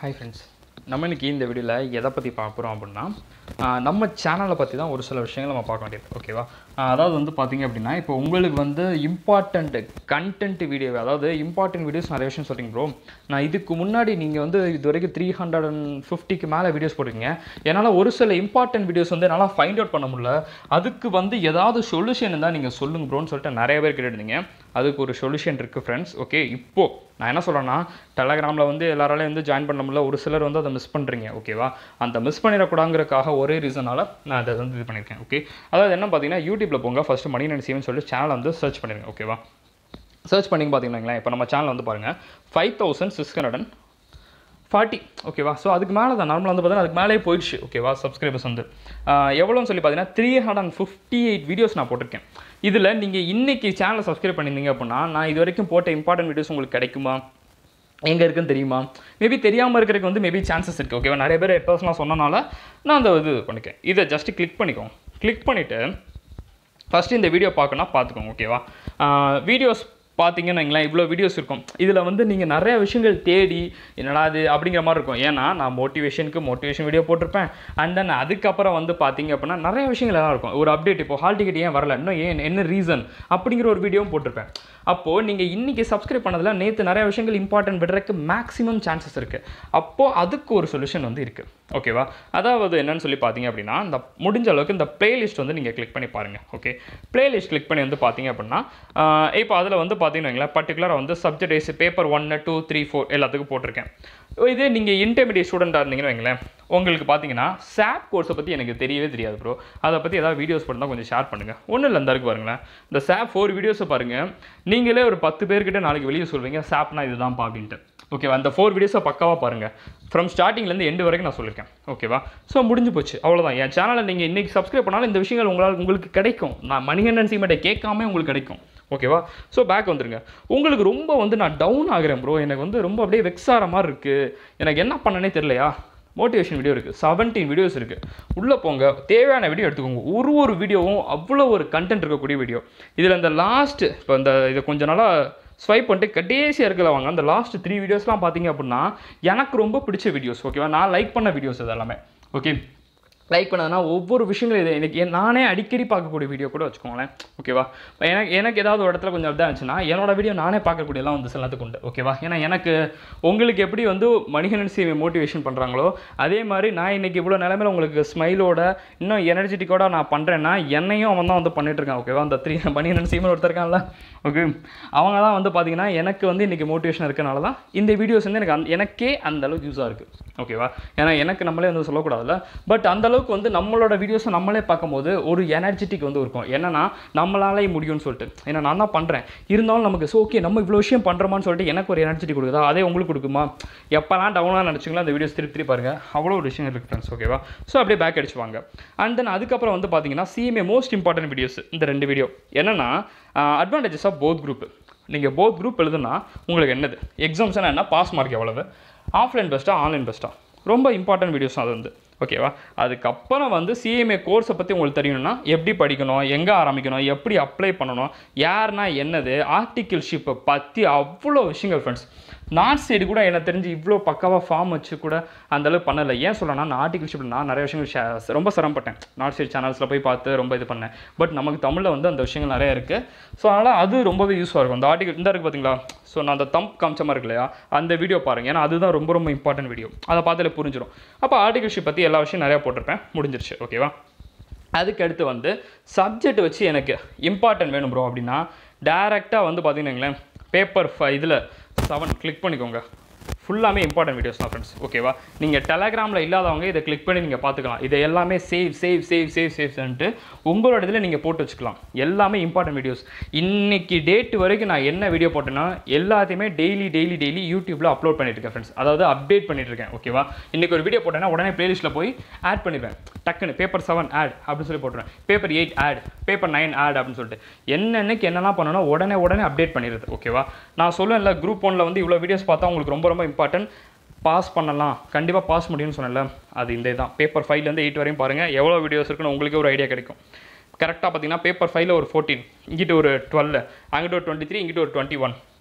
hi friends நம்ம இன்னைக்கு இந்த வீடியோவில் எதை பற்றி பார்க்குறோம் அப்படின்னா ஆஹ் நம்ம சேனலை பற்றி தான் ஒரு சில விஷயங்கள் நம்ம பார்க்க வேண்டியது ஓகேவா ஆஹ் அதாவது வந்து பார்த்தீங்க அப்படின்னா இப்போ உங்களுக்கு வந்து இம்பார்ட்டண்ட் கண்டென்ட் வீடியோ அதாவது இம்பார்ட்டன்ட் வீடியோஸ் நிறைய விஷயம் சொல்கிறீங்க ப்ரோ நான் இதுக்கு முன்னாடி நீங்கள் வந்து இது வரைக்கும் த்ரீ ஹண்ட்ரட் அண்ட் ஃபிஃப்டிக்கு மேலே வீடியோஸ் போட்டிருக்கீங்க என்னால் ஒரு சில இம்பார்ட்டன்ட் வீடியோஸ் வந்து என்னால் ஃபைண்ட் அவுட் பண்ண முடியல அதுக்கு வந்து ஏதாவது சொல்யூஷன் இருந்தால் நீங்கள் சொல்லுங்க ப்ரோன்னு சொல்லிட்டு நிறைய பேர் கேட்டுருந்தீங்க அதுக்கு ஒரு சொல்யூஷன் இருக்குது ஃப்ரெண்ட்ஸ் ஓகே இப்போது நான் என்ன சொல்கிறேன்னா டெலகிராமில் வந்து எல்லாராலையும் வந்து ஜாயின் பண்ண முடியல ஒரு சிலர் வந்து அதை மிஸ் பண்ணுறீங்க ஓகேவா அந்த மிஸ் பண்ணிடக்கூடாங்கிறதுக்காக ஒரே ரீசனால் நான் அதை வந்து இது பண்ணியிருக்கேன் ஓகே அதாவது என்ன பார்த்தீங்கன்னா யூடியூப்பில் போங்க ஃபஸ்ட்டு மணி நைன் சிவன் சொல்லிட்டு சேனலை வந்து சர்ச் பண்ணிடுங்க ஓகேவா சர்ச் பண்ணிங்க பார்த்தீங்கன்னா இப்போ நம்ம சேனல் வந்து பாருங்கள் five thousand six hundred and forty ஓகேவா ஸோ அதுக்கு மேலே தான் நார்மலாக வந்து பார்த்தீங்கன்னா அதுக்கு மேலே போயிடுச்சு ஓகேவா சப்ஸ்கிரைபர்ஸ் வந்து ஆஹ் எவ்வளோன்னு சொல்லி பார்த்தீங்கன்னா three hundred and fifty eight videos நான் போட்டிருக்கேன் இதில் நீங்கள் இன்னைக்கு சேனலை சப்ஸ்கிரைப் பண்ணியிருந்தீங்க அப்படின்னா நான் இது வரைக்கும் போட்ட இம்பார்ட்டன்ட் வீடியோஸ் உங்களுக்கு கிடைக்குமா எங்கே இருக்குன்னு தெரியுமா மேபி தெரியாமல் இருக்கிறதுக்கு வந்து மேபி சான்சஸ் இருக்குது ஓகேவா நிறைய பேர் பர்சனலாக சொன்னனால நான் அந்த இது பண்ணிக்கேன் இதை ஜஸ்ட் கிளிக் பண்ணிக்கோங்க கிளிக் பண்ணிவிட்டு ஃபஸ்ட்டு இந்த வீடியோ பார்க்கணும்னா பார்த்துக்கோங்க ஓகேவா வீடியோஸ் பார்த்தீங்கன்னு வைங்களேன் இவ்வளோ வீடியோஸ் இருக்கும் இதில் வந்து நீங்கள் நிறைய விஷயங்கள் தேடி என்னடா அது அப்படிங்கிற மாதிரி இருக்கும் ஏன்னா நான் மோட்டிவேஷனுக்கு மோட்டிவேஷன் வீடியோ போட்டிருப்பேன் அண்ட் தென் அதுக்கப்புறம் வந்து பார்த்தீங்க அப்படின்னா நிறைய விஷயங்கள் எல்லாம் இருக்கும் ஒரு அப்டேட் இப்போ ஹால் டிக்கெட் ஏன் வரல இன்னும் ஏன் என்ன ரீசன் அப்படிங்கிற ஒரு வீடியோவும் போட்டிருப்பேன் அப்போது நீங்கள் இன்றைக்கி சப்ஸ்கிரைப் பண்ணதில் நேற்று நிறைய விஷயங்கள் இம்பார்ட்டன்ட் விடுறதுக்கு மேக்ஸிமம் சான்சஸ் இருக்குது அப்போது அதுக்கு ஒரு சொல்யூஷன் வந்து இருக்குது ஓகேவா அதாவது என்னன்னு சொல்லி பார்த்தீங்க அப்படின்னா இந்த முடிஞ்ச அளவுக்கு இந்த பிளேலிஸ்ட் வந்து நீங்கள் கிளிக் பண்ணி பாருங்கள் ஓகே பிளேலிஸ்ட் கிளிக் பண்ணி வந்து பார்த்தீங்க அப்படின்னா ஆஹ் இப்போ அதில் வந்து பார்த்தீங்கன்னு வைங்களேன் பர்டிகுலராக வந்து சப்ஜெக்ட் வைஸ் பேப்பர் ஒன்று டூ த்ரீ ஃபோர் எல்லாத்துக்கும் போட்டிருக்கேன் இதே நீங்கள் இன்டர்மீடியட் ஸ்டூடெண்ட்டாக இருந்தீங்கன்னு வைங்களேன் உங்களுக்கு பார்த்தீங்கன்னா சாப் கோர்ஸை பற்றி எனக்கு தெரியவே தெரியாது ப்ரோ அதை பற்றி ஏதாவது வீடியோஸ் பண்ணால் கொஞ்சம் ஷேர் பண்ணுங்கள் ஒன்றும் இல்லை இந்த இருக்கு பாருங்களேன் இந்த சாப் ஃபோர் வீடியோஸை பாருங்கள் நீங்களே ஒரு பத்து பேர்கிட்ட நாளைக்கு வெளியே சொல்வீங்க சாப்னா இதுதான்ப்பா அப்படின்ட்டு ஓகேவா அந்த ஃபோர் வீடியோஸை பக்காவாக பாருங்கள் ஃப்ரம் ஸ்டார்டிங்லேருந்து எண்டு வரைக்கும் நான் சொல்லியிருக்கேன் ஓகேவா ஸோ முடிஞ்சு போச்சு அவ்வளோதான் என் சேனலை நீங்கள் இன்றைக்கி சப்ஸ்கிரைப் பண்ணாலும் இந்த விஷயங்கள் உங்களால் உங்களுக்கு கிடைக்கும் நான் மணிகண்டன் சீமெண்ட்டை கேட்காம உங்களுக்கு கிடைக்கும் ஓகேவா ஸோ பேக் வந்துருங்க உங்களுக்கு ரொம்ப வந்து நான் டவுன் ஆகிறேன் ப்ரோ எனக்கு வந்து ரொம்ப அப்படியே வெக்ஸ் ஆகிற மாதிரி இருக்குது எனக்கு என்ன பண்ணனே தெரியலையா மோட்டிவேஷன் வீடியோ இருக்குது செவன்டீன் வீடியோஸ் இருக்குது உள்ளே போங்க தேவையான வீடியோ எடுத்துக்கோங்க ஒரு ஒரு வீடியோவும் அவ்வளோ ஒரு கண்டென்ட் இருக்கக்கூடிய வீடியோ இதில் இந்த லாஸ்ட் இப்போ இந்த இதை கொஞ்ச நாளாக ஸ்வைப் பண்ணிட்டு கடைசியாக இருக்கல வாங்க அந்த லாஸ்ட் த்ரீ வீடியோஸ்லாம் பார்த்தீங்க அப்படின்னா எனக்கு ரொம்ப பிடிச்ச வீடியோஸ் ஓகேவா நான் லைக் பண்ண வீடியோஸ் இது எல்லாமே ஓகே லைக் பண்ணதுனா ஒவ்வொரு விஷயங்களும் இது எனக்கு என் நானே அடிக்கடி பார்க்கக்கூடிய வீடியோ கூட வச்சுக்கோங்களேன் ஓகேவா இப்போ எனக்கு எனக்கு ஏதாவது ஒரு இடத்துல கொஞ்சம் இதாக இருந்துச்சுன்னா என்னோட வீடியோ நானே பார்க்கக்கூடியலாம் வந்து சிலத்துக்கு உண்டு ஓகேவா ஏன்னா எனக்கு உங்களுக்கு எப்படி வந்து மணிகண்டன் சிவி மோட்டிவேஷன் பண்ணுறாங்களோ அதே மாதிரி நான் இன்றைக்கி இவ்வளோ நிலமையில உங்களுக்கு ஸ்மைலோட இன்னும் எனர்ஜெட்டிக்கோட நான் பண்ணுறேன்னா என்னையும் அவன் தான் வந்து பண்ணிட்டு இருக்கான் ஓகேவா அந்த த்ரீ மணிகண்டன் சீமன் ஒருத்தர் இருக்கான்ல ஓகே அவங்க தான் வந்து பார்த்தீங்கன்னா எனக்கு வந்து இன்றைக்கி மோட்டிவேஷன் இருக்கனால தான் இந்த வீடியோஸ் வந்து எனக்கு அந்த எனக்கே அந்த அளவுக்கு யூஸாக இருக்குது ஓகேவா ஏன்னா எனக்கு நம்மளே வந்து சொல்லக்கூடாதுல்ல பட் அந்த அளவுக்கு வந்து நம்மளோட வீடியோஸை நம்மளே பார்க்கும்போது ஒரு எனர்ஜெட்டிக் வந்து இருக்கும் என்னன்னா நம்மளாலே முடியும்னு சொல்லிட்டு ஏன்னா நான் தான் பண்ணுறேன் இருந்தாலும் நமக்கு ஸோ ஓகே நம்ம இவ்வளோ விஷயம் பண்ணுறோமான்னு சொல்லிட்டு எனக்கு ஒரு எனர்ஜெட்டிக் கொடுக்குதா அதே உங்களுக்கு கொடுக்குமா எப்போலாம் டவுனாக நினச்சிங்களோ அந்த வீடியோஸ் திருப்பி திருப்பி பாருங்க அவ்வளோ ஒரு விஷயம் இருக்குது ஃப்ரெண்ட்ஸ் ஓகேவா ஸோ அப்படியே பேக் அடிச்சுவாங்க அண்ட் தென் அதுக்கப்புறம் வந்து பார்த்தீங்கன்னா சிஎம்ஏ மோஸ்ட் இம்பார்ட்டன்ட் வீடியோஸ் இந்த ரெண்டு வீடியோ என்னன்னா அட்வான்டேஜஸ் ஆஃப் போத் குரூப் நீங்கள் போத் குரூப் எழுதுனா உங்களுக்கு என்னது எக்ஸாம்ஸ்னா என்ன பாஸ் மார்க் எவ்வளவு ஆஃப்லைன் பெஸ்ட்டாக ஆன்லைன் பெஸ்ட்டாக ரொம்ப இம்பார்ட்டன்ட் வீடியோஸ் அது வந்து ஓகேவா அதுக்கப்புறம் வந்து சிஎம்ஏ கோர்ஸை பற்றி உங்களுக்கு தெரியணும்னா எப்படி படிக்கணும் எங்கே ஆரம்பிக்கணும் எப்படி அப்ளை பண்ணணும் யாருனா என்னது ஆர்டிகிள்ஷிப்பை பற்றி அவ்வளோ விஷயங்கள் ஃப்ரெண்ட்ஸ் நார்த் சைடு கூட எனக்கு தெரிஞ்சு இவ்வளோ பக்காவாக ஃபார்ம் வச்சு கூட அந்த அளவுக்கு பண்ணலை ஏன் சொல்லனா நான் ஆர்டிகிள்ஷிப் நான் நிறைய விஷயங்கள் ஷே- ரொம்ப சிரமப்பட்டேன் நார்த் சைடு சேனல்ஸில் போய் பார்த்து ரொம்ப இது பண்ணேன் பட் நமக்கு தமிழில் வந்து அந்த விஷயங்கள் நிறைய இருக்குது ஸோ அதனால் அது ரொம்பவே யூஸ்ஃபுல்லாக இருக்கும் அந்த ஆர்டிகல் இந்த இருக்குது பார்த்தீங்களா ஸோ நான் அந்த தம்ப் காமிச்சமாக இருக்கு இல்லையா அந்த வீடியோ பாருங்கள் ஏன்னா அதுதான் ரொம்ப ரொம்ப இம்பார்ட்டன்ட் வீடியோ அதை பார்த்தாலே புரிஞ்சிடும் அப்போ ஆர்டிகல்ஷிப் பற்றி எல்லா விஷயம் நிறையா போட்டிருப்பேன் முடிஞ்சிருச்சு ஓகேவா அதுக்கு அடுத்து வந்து சப்ஜெக்ட் வச்சு எனக்கு இம்பார்ட்டன்ட் வேணும் ப்ரோ அப்படின்னா டேரெக்டாக வந்து பார்த்தீங்கன்னா பேப்பர் ஃபை இதில் செவன் கிளிக் பண்ணிக்கோங்க ஃபுல்லாமே இம்பார்ட்டன்ட் வீடியோஸ் தான் ஃப்ரெண்ட்ஸ் ஓகேவா நீங்கள் டெலகிராமில் இல்லாதவங்க இதை கிளிக் பண்ணி நீங்கள் பார்த்துக்கலாம் இதை எல்லாமே சேவ் சேவ் சேவ் சேவ் சேவ்ன்ட்டு உங்களோட இதில் நீங்கள் போட்டு வச்சுக்கலாம் எல்லாமே இம்பார்ட்டன்ட் வீடியோஸ் இன்னைக்கு டேட் வரைக்கும் நான் என்ன வீடியோ போட்டேன்னா எல்லாத்தையுமே டெய்லி டெய்லி டெய்லி யூடியூப்பில் அப்லோட் பண்ணிட்டு இருக்கேன் ஃப்ரெண்ட்ஸ் அதாவது அப்டேட் பண்ணிட்டு இருக்கேன் ஓகேவா இன்னைக்கு ஒரு வீடியோ போட்டேன்னா உடனே பிளேலிஸ்ட்டில் போய் ஆட் பண்ணிடுவேன் டக்குன்னு பேப்பர் செவன் ஆட் அப்படின்னு சொல்லி போட்டுருவேன் paper eight add paper nine add அப்படின்னு சொல்லிட்டு என்னென்னக்கு என்னெல்லாம் பண்ணணும் உடனே உடனே அப்டேட் பண்ணிடுறது ஓகேவா நான் சொல்லுவேன்ல குரூப் ஒன்ல வந்து இவ்வளோ வீடியோஸ் பார்த்தா உங்களுக்கு ரொம்ப ரொம்ப இம்பார்ட்டன்ட் பாஸ் பண்ணலாம் கண்டிப்பாக பாஸ் முடியும்னு சொன்னேன்ல அது இந்த தான் பேப்பர் ஃபைவ்லேருந்து எயிட் வரையும் பாருங்கள் எவ்வளோ வீடியோஸ் இருக்குன்னு உங்களுக்கே ஒரு ஐடியா கிடைக்கும் கரெக்டாக பார்த்தீங்கன்னா பேப்பர் ஃபைவ்ல ஒரு ஃபோர்டீன் இங்கிட்ட ஒரு டுவெல் அங்கிட்ட ஒரு டுவெண்ட்டி த்ரீ இங்கிட்ட ஒரு டுவெண்ட்டி ஒன்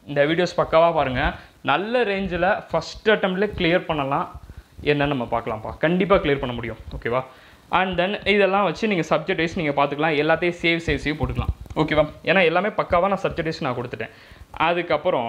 இந்த வீடியோஸ் பக்காவாக பாருங்கள் நல்ல ரேஞ்சில் ஃபஸ்ட் அட்டம்ப்ட்லேயே கிளியர் பண்ணலாம் என்னன்னு நம்ம பார்க்கலாம்ப்பா கண்டிப்பாக கிளியர் பண்ண முடியும் ஓகேவா அண்ட் தென் இதெல்லாம் வச்சு நீங்கள் சப்ஜெக்ட் வைஸ் நீங்கள் பார்த்துக்கலாம் எல்லாத்தையும் சேவ் சேவ் சேவ் போட்டுக்கலாம் ஓகேவா ஏன்னா எல்லாமே பக்காவாக நான் சப்ஜெக்ட் வைஸ் நான் கொடுத்துட்டேன் அதுக்கப்புறம்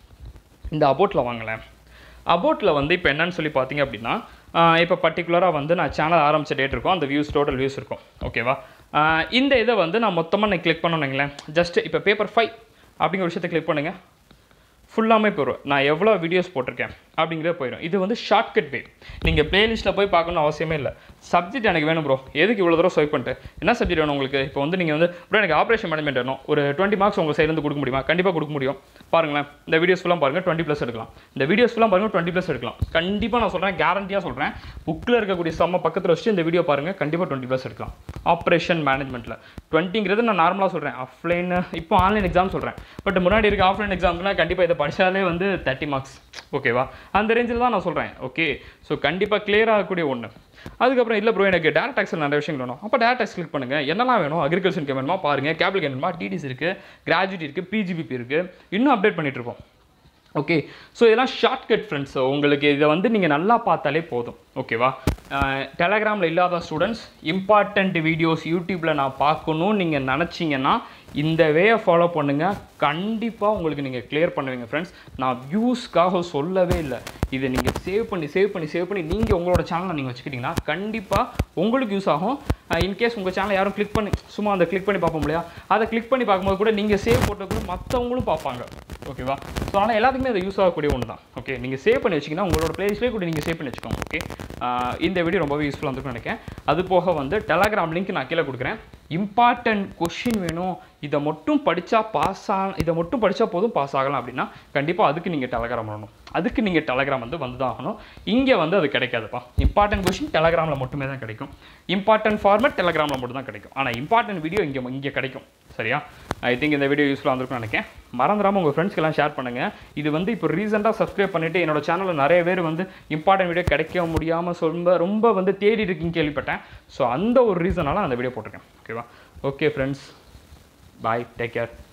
இந்த அபோட்டில் வாங்கலேன் அபோட்டில் வந்து இப்போ என்னன்னு சொல்லி பார்த்தீங்க அப்படின்னா ஆஹ் இப்போ பர்டிகுலராக வந்து நான் சேனல் ஆரம்பிச்ச டேட் இருக்கும் அந்த வியூஸ் டோட்டல் வியூஸ் இருக்கும் ஓகேவா ஆஹ் இந்த இதை வந்து நான் மொத்தமாக நான் கிளிக் பண்ணணுங்களேன் ஜஸ்ட் இப்போ பேப்பர் ஃபைவ் அப்படிங்கிற விஷயத்தை கிளிக் பண்ணுங்கள் ஃபுல்லாமே போயிடும் நான் எவ்வளோ வீடியோஸ் போட்டிருக்கேன் அப்படிங்கிறத போயிடும் இது வந்து ஷார்ட்கட் வே நீங்கள் பிளேலிஸ்ட்டில் போய் பார்க்கணும் அவசியமே இல்லை சப்ஜெக்ட் எனக்கு வேணும் ப்ரோ எதுக்கு இவ்வளோ தூரம் ஸ்வைப் பண்ணிட்டு என்ன சப்ஜெக்ட் வேணும் உங்களுக்கு இப்போ வந்து நீங்கள் வந்து ப்ரோ எனக்கு ஆப்ரேஷன் மேனேஜ்மெண்ட் வேணும் ஒரு டுவெண்ட்டி மார்க்ஸ் உங்கள் சைட்லேருந்து கொடுக்க முடியுமா கண்டிப்பாக கொடுக்க முடியும் பாருங்களேன் இந்த வீடியோஸ் ஃபுல்லாக பாருங்கள் டுவெண்ட்டி ப்ளஸ் எடுக்கலாம் இந்த வீடியோஸ் ஃபுல்லாக பாருங்கள் டுவெண்ட்டி ப்ளஸ் எடுக்கலாம் கண்டிப்பாக நான் சொல்கிறேன் கேரண்டியாக சொல்கிறேன் புக்கில் இருக்கக்கூடிய செம்ம பக்கத்தில் வச்சு இந்த வீடியோ பாருங்கள் கண்டிப்பாக டுவெண்ட்டி ப்ளஸ் எடுக்கலாம் ஆப்ரேஷன் மேனேஜ்மெண்ட்டில் டுவெண்ட்டிங்கிறது நான் நார்மலாக சொல்கிறேன் ஆஃப்லைன் இப்போ ஆன்லைன் எக்ஸாம் சொல்கிறேன் பட் முன்னாடி இருக்க ஆஃப்லைன் எக்ஸாம்க்குனா கண்டிப்பாக இதை படித்தாலே வந்து தேர்ட்டி மார்க்ஸ் ஓகேவா அந்த ரேஞ்சில் தான் நான் சொல்கிறேன் ஓகே ஸோ கண்டிப்பாக clear ஆகக்கூடிய ஒன்று அதுக்கப்புறம் இல்லை ப்ரோ எனக்கு டேரக்ட் டாக்ஸில் நிறைய விஷயங்கள் வேணும் அப்போ டேரக்ட் டாக்ஸ் கிளிக் பண்ணுங்கள் என்னெல்லாம் வேணும் அக்ரிகல்ச்சருக்கு வேணுமா பாருங்கள் கேபிள் வேணுமா டிடிஸ் இருக்குது கிராஜுவேட் இருக்குது பிஜிபிபி இருக்குது இன்னும் அப்டேட் பண்ணிட்டு இருக்கோம் ஓகே ஸோ இதெல்லாம் ஷார்ட்கட் ஃப்ரெண்ட்ஸ் உங்களுக்கு இதை வந்து நீங்கள் நல்லா பார்த்தாலே போதும் ஓகேவா டெலகிராமில் இல்லாத ஸ்டூடெண்ட்ஸ் இம்பார்ட்டண்ட் வீடியோஸ் யூடியூப்பில் நான் பார்க்கணும்னு நீங்கள் நினச்சிங்கன்னா இந்த வேயை ஃபாலோ பண்ணுங்கள் கண்டிப்பாக உங்களுக்கு நீங்கள் கிளியர் பண்ணுவீங்க ஃப்ரெண்ட்ஸ் நான் வியூஸ்க்காக சொல்லவே இல்லை இதை நீங்கள் சேவ் பண்ணி சேவ் பண்ணி சேவ் பண்ணி நீங்கள் உங்களோட சேனலை நீங்கள் வச்சுக்கிட்டிங்கன்னா கண்டிப்பாக உங்களுக்கு யூஸ் ஆகும் இன்கேஸ் உங்கள் சேனலை யாரும் கிளிக் பண்ணி சும்மா அந்த கிளிக் பண்ணி பார்ப்போம் இல்லையா அதை கிளிக் பண்ணி பார்க்கும்போது கூட நீங்கள் சேவ் போட்டது மற்றவங்களும் பார்ப்பாங்க ஓகேவா ஸோ ஆனால் எல்லாத்துக்குமே அது யூஸ் ஆகக்கூடிய ஒன்று தான் ஓகே நீங்கள் சேவ் பண்ணி வச்சிங்கன்னா உங்களோட பிளேலிஸ்ட்லேயே கூட நீங்கள் சேவ் பண்ணி வச்சுக்கோங்க ஓகே இந்த வீடியோ ரொம்பவே யூஸ்ஃபுல்லாக இருந்திருக்கும்னு நினைக்கிறேன் அது போக வந்து டெலகிராம் லிங்க் நான் கீழே கொடுக்குறேன் இம்பார்ட்டன்ட் கொஷின் வேணும் இதை மட்டும் படித்தா பாஸ் ஆ இதை மட்டும் படித்தா போதும் பாஸ் ஆகலாம் அப்படின்னா கண்டிப்பாக அதுக்கு நீங்கள் டெலகிராம் வரணும் அதுக்கு நீங்கள் டெலகிராம் வந்து வந்து தான் ஆகணும் இங்கே வந்து அது கிடைக்காதுப்பா இம்பார்ட்டன்ட் கொஷின் டெலகிராமில் மட்டுமே தான் கிடைக்கும் இம்பார்ட்டன்ட் ஃபார்மேட் டெலகிராமில் மட்டும் தான் கிடைக்கும் ஆனால் இம்பார்ட்டன்ட் வீடியோ இங்கே இங்கே கிடைக்கும் சரியா ஐ திங்க் இந்த வீடியோ யூஸ்ஃபுல்லாக இருந்திருக்கும்னு நினைக்கிறேன் மறந்துடாமல் உங்கள் ஃப்ரெண்ட்ஸ்க்கெல்லாம் ஷேர் பண்ணுங்கள் இது வந்து இப்போ ரீசெண்டாக சப்ஸ்கிரைப் பண்ணிவிட்டு என்னோட சேனலில் நிறைய பேர் வந்து இம்பார்ட்டன்ட் வீடியோ கிடைக்க முடியாமல் ரொம்ப ரொம்ப வந்து தேடி இருக்கீங்க கேள்விப்பட்டேன் ஸோ அந்த ஒரு ரீசனால அந்த வீடியோ போட்டிருக்கேன் ஓகேவா okay friends bye take care